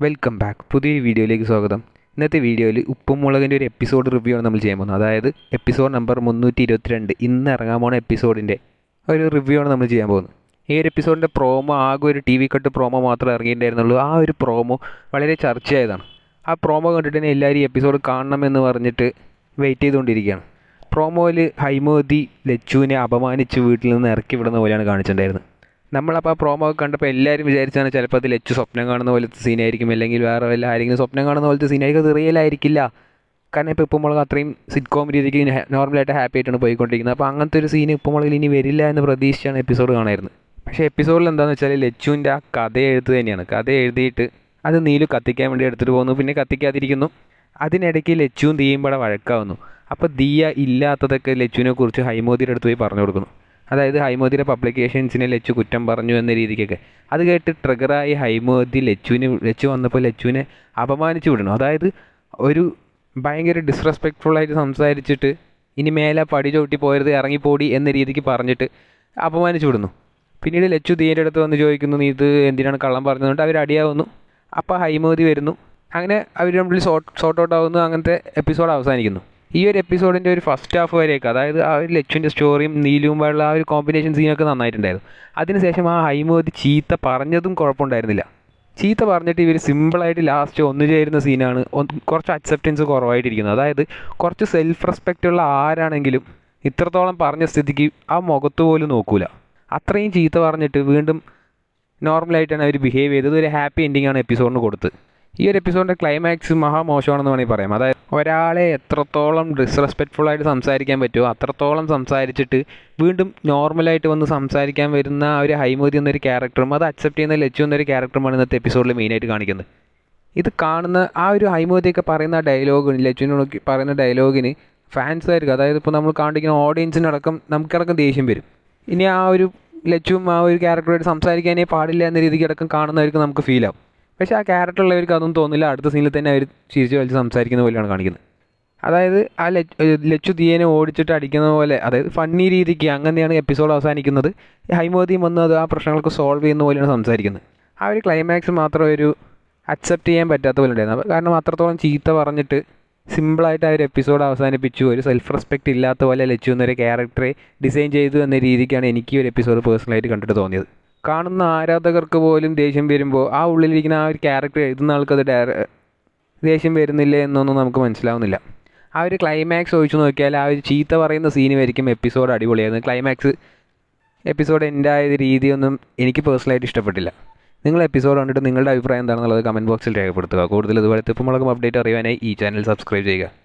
welcome back പുതിയൊരു വീഡിയോയിലേക്ക് സ്വാഗതം ഇന്നത്തെ വീഡിയോയിൽ ഉപ്പും മുളകിൻ്റെ ഒരു എപ്പിസോഡ് റിവ്യൂ ആണ് നമ്മൾ ചെയ്യാൻ പോകുന്നത് അതായത് എപ്പിസോഡ് നമ്പർ മുന്നൂറ്റി ഇരുപത്തിരണ്ട് ഇന്ന് ഇറങ്ങാൻ പോണ എപ്പിസോഡിൻ്റെ ഒരു റിവ്യൂ ആണ് നമ്മൾ ചെയ്യാൻ പോകുന്നത് ഈ ഒരു എപ്പിസോഡിൻ്റെ പ്രോമോ ആകെ ഒരു ടി വി കട്ട് പ്രോമോ മാത്രമേ ഇറങ്ങിയിട്ടുണ്ടായിരുന്നുള്ളൂ ആ ഒരു പ്രോമോ വളരെ ചർച്ചയായതാണ് ആ പ്രോമോ കണ്ടിട്ട് തന്നെ എല്ലാവരും ഈ എപ്പിസോഡ് കാണണമെന്ന് പറഞ്ഞിട്ട് വെയിറ്റ് ചെയ്തുകൊണ്ടിരിക്കുകയാണ് പ്രോമോയിൽ ഹൈമോദി ലച്ചുവിനെ അപമാനിച്ച് വീട്ടിൽ നിന്ന് ഇറക്കി വിടുന്ന പോലെയാണ് കാണിച്ചിട്ടുണ്ടായിരുന്നത് നമ്മളപ്പോൾ ആ പ്രോമോ ഒക്കെ കണ്ടപ്പോൾ എല്ലാവരും വിചാരിച്ചാണ് ചിലപ്പോൾ അത് ലച്ചു സ്വപ്നം കാണുന്ന പോലത്തെ സീനായിരിക്കും അല്ലെങ്കിൽ വേറെ വല്ല ആരെങ്കിലും സ്വപ്നം കാണുന്ന പോലത്തെ സീനായിരിക്കും അത് റിയൽ ആയിരിക്കില്ല കാരണം ഇപ്പോൾ ഇപ്പോൾ മുളക് അത്രയും സിറ്റ്കോം രീതിക്ക് നോർമലായിട്ട് ഹാപ്പി ആയിട്ടാണ് പോയിക്കൊണ്ടിരിക്കുന്നത് അപ്പോൾ അങ്ങനത്തെ ഒരു സീൻ ഇപ്പോൾ മുളകിൽ ഇനി വരില്ല എന്ന് പ്രതീക്ഷിച്ചാണ് എപ്പിസോഡ് കാണായിരുന്നത് പക്ഷേ എപ്പിസോഡിൽ എന്താണെന്ന് വെച്ചാൽ ലച്ചുവിൻ്റെ ആ കഥ എഴുത്ത് തന്നെയാണ് കഥ എഴുതിയിട്ട് അത് നീലു കത്തിക്കാൻ വേണ്ടി എടുത്തിട്ട് പോകുന്നു പിന്നെ കത്തിക്കാതിരിക്കുന്നു അതിനിടയ്ക്ക് ലച്ചുവും ദിയയും കൂടെ വഴക്കാവുന്നു അപ്പോൾ ദിയ ഇല്ലാത്തതൊക്കെ ലച്ചുവിനെ കുറിച്ച് ഹൈമോദിയുടെ അടുത്ത് പോയി പറഞ്ഞു കൊടുക്കുന്നു അതായത് ഹൈമോദിയുടെ പബ്ലിക്കേഷൻസിനെ ലച്ചു കുറ്റം പറഞ്ഞു എന്ന രീതിക്കൊക്കെ അത് കേട്ട് ട്രിഗറായി ഹൈമോദി ലച്ചുവിന് ലച്ചു വന്നപ്പോൾ ലച്ചുവിനെ അപമാനിച്ചു വിടണം അതായത് ഒരു ഭയങ്കര ഡിസ്റെസ്പെക്ട്ഫുൾ ആയിട്ട് സംസാരിച്ചിട്ട് ഇനി മേലെ പടി ചവിട്ടി പോയത് ഇറങ്ങിപ്പോടി എന്ന രീതിക്ക് പറഞ്ഞിട്ട് അപമാനിച്ചു വിടുന്നു പിന്നീട് ലച്ചു തീൻ്റെ അടുത്ത് വന്ന് ചോദിക്കുന്നു നീ ഇത് എന്തിനാണ് കള്ളം പറഞ്ഞതുകൊണ്ട് അവർ അടിയാവുന്നു അപ്പോൾ ഹൈമോദി വരുന്നു അങ്ങനെ അവർ തമ്മിൽ സോർട്ട് സോർട്ട് ഔട്ട് ആവുന്നു അങ്ങനത്തെ എപ്പിസോഡ് അവസാനിക്കുന്നു ഈ ഒരു എപ്പിസോഡിൻ്റെ ഒരു ഫസ്റ്റ് ഹാഫ് വരെയൊക്കെ അതായത് ആ ഒരു ലച്ചുവിൻ്റെ സ്റ്റോറിയും നീലുവുമായുള്ള ആ ഒരു കോമ്പിനേഷൻ സീനൊക്കെ നന്നായിട്ടുണ്ടായിരുന്നു അതിനുശേഷം ആ ഹൈമോദി ചീത്ത പറഞ്ഞതും കുഴപ്പമുണ്ടായിരുന്നില്ല ചീത്ത പറഞ്ഞിട്ട് ഇവർ സിമ്പിളായിട്ട് ലാസ്റ്റ് ഒന്നു ചേരുന്ന സീനാണ് കുറച്ച് അക്സെപ്റ്റൻസ് കുറവായിട്ടിരിക്കുന്നത് അതായത് കുറച്ച് സെൽഫ് റെസ്പെക്റ്റ് ഉള്ള ആരാണെങ്കിലും ഇത്രത്തോളം പറഞ്ഞ സ്ഥിതിക്ക് ആ മുഖത്ത് പോലും നോക്കൂല അത്രയും ചീത്ത പറഞ്ഞിട്ട് വീണ്ടും നോർമലായിട്ടാണ് അവർ ബിഹേവ് ചെയ്തത് ഒരു ഹാപ്പി എൻഡിങ് ആണ് എപ്പിസോഡിന് കൊടുത്തത് ഈ ഒരു എപ്പിസോഡിൻ്റെ ക്ലൈമാക്സ് മഹാമോശമാണെന്ന് വേണമെങ്കിൽ പറയാം അതായത് ഒരാളെ എത്രത്തോളം ഡിസ്റെസ്പെക്റ്റ്ഫുൾ ആയിട്ട് സംസാരിക്കാൻ പറ്റുമോ അത്രത്തോളം സംസാരിച്ചിട്ട് വീണ്ടും നോർമലായിട്ട് വന്ന് സംസാരിക്കാൻ വരുന്ന ആ ഒരു ഹൈമോദി എന്നൊരു ക്യാരക്ടറും അത് അക്സെപ്റ്റ് ചെയ്യുന്ന ലച്ചു എന്നൊരു ക്യാരക്ടറുമാണ് ഇന്നത്തെ എപ്പിസോഡിൽ മെയിനായിട്ട് കാണിക്കുന്നത് ഇത് കാണുന്ന ആ ഒരു ഹൈമോദിയൊക്കെ പറയുന്ന ഡയലോഗിന് ലച്ചുവിനോട് പറയുന്ന ഡയലോഗിന് ഫാൻസുകാർക്ക് അതായത് ഇപ്പോൾ നമ്മൾ കാണിക്കുന്ന ഓഡിയൻസിനടക്കം നമുക്കടക്കം ദേഷ്യം വരും ഇനി ആ ഒരു ലച്ചുവും ആ ഒരു ക്യാരക്ടറായിട്ട് സംസാരിക്കാനേ പാടില്ല എന്ന രീതിക്ക് അടക്കം കാണുന്നവർക്ക് നമുക്ക് ഫീൽ ആവും പക്ഷേ ആ ക്യാരക്ടറുള്ളവർക്ക് അതൊന്നും തോന്നില്ല അടുത്ത സീനിൽ തന്നെ അവർ ചിരിച്ച് വലിച്ച് സംസാരിക്കുന്ന പോലെയാണ് കാണിക്കുന്നത് അതായത് ആ ലച്ചു തീയനെ ഓടിച്ചിട്ട് അടിക്കുന്ന പോലെ അതായത് ഫണ്ണി രീതിക്ക് അങ്ങനെയാണ് എപ്പിസോഡ് അവസാനിക്കുന്നത് ഹൈമോദിയും വന്ന് അത് ആ പ്രശ്നങ്ങൾക്ക് സോൾവ് ചെയ്യുന്ന പോലെയാണ് സംസാരിക്കുന്നത് ആ ഒരു ക്ലൈമാക്സ് മാത്രം ഒരു അക്സെപ്റ്റ് ചെയ്യാൻ പറ്റാത്ത പോലെ ഉണ്ടായിരുന്നു കാരണം അത്രത്തോളം ചീത്ത പറഞ്ഞിട്ട് സിമ്പിളായിട്ട് ആ ഒരു എപ്പിസോഡ് അവസാനിപ്പിച്ചു ഒരു സെൽഫ് റെസ്പെക്റ്റ് ഇല്ലാത്ത പോലെ ലച്ചു എന്നൊരു ക്യാരക്ടറെ ഡിസൈൻ ചെയ്തു എന്ന രീതിക്കാണ് എനിക്ക് ഈ ഒരു എപ്പിസോഡ് പേഴ്സണലായിട്ട് കണ്ടിട്ട് തോന്നിയത് കാണുന്ന ആരാധകർക്ക് പോലും ദേഷ്യം വരുമ്പോൾ ആ ഉള്ളിലിരിക്കുന്ന ആ ഒരു ക്യാരക്ടർ എഴുതുന്ന ആൾക്കത് ഡയറ ദേഷ്യം വരുന്നില്ല എന്നൊന്നും നമുക്ക് മനസ്സിലാവുന്നില്ല ആ ഒരു ക്ലൈമാക്സ് ഒഴിച്ചു നോക്കിയാൽ ആ ഒരു ചീത്ത പറയുന്ന സീന് വരിക്കും എപ്പിസോഡ് അടിപൊളിയായിരുന്നു ക്ലൈമാക്സ് എപ്പിസോഡ് എൻ്റെ ആയ രീതിയൊന്നും എനിക്ക് പേഴ്സണലായിട്ട് ഇഷ്ടപ്പെട്ടില്ല നിങ്ങൾ എപ്പിസോഡ് കണ്ടിട്ട് നിങ്ങളുടെ അഭിപ്രായം എന്താണെന്നുള്ളത് കമൻറ്റ് ബോക്സിൽ രേഖപ്പെടുത്തുക കൂടുതൽ ഇതുപോലത്തെ ഇപ്പോൾ മുളകും അപ്ഡേറ്റ് അറിയാനായി ഈ ചാനൽ സബ്സ്ക്രൈബ് ചെയ്യുക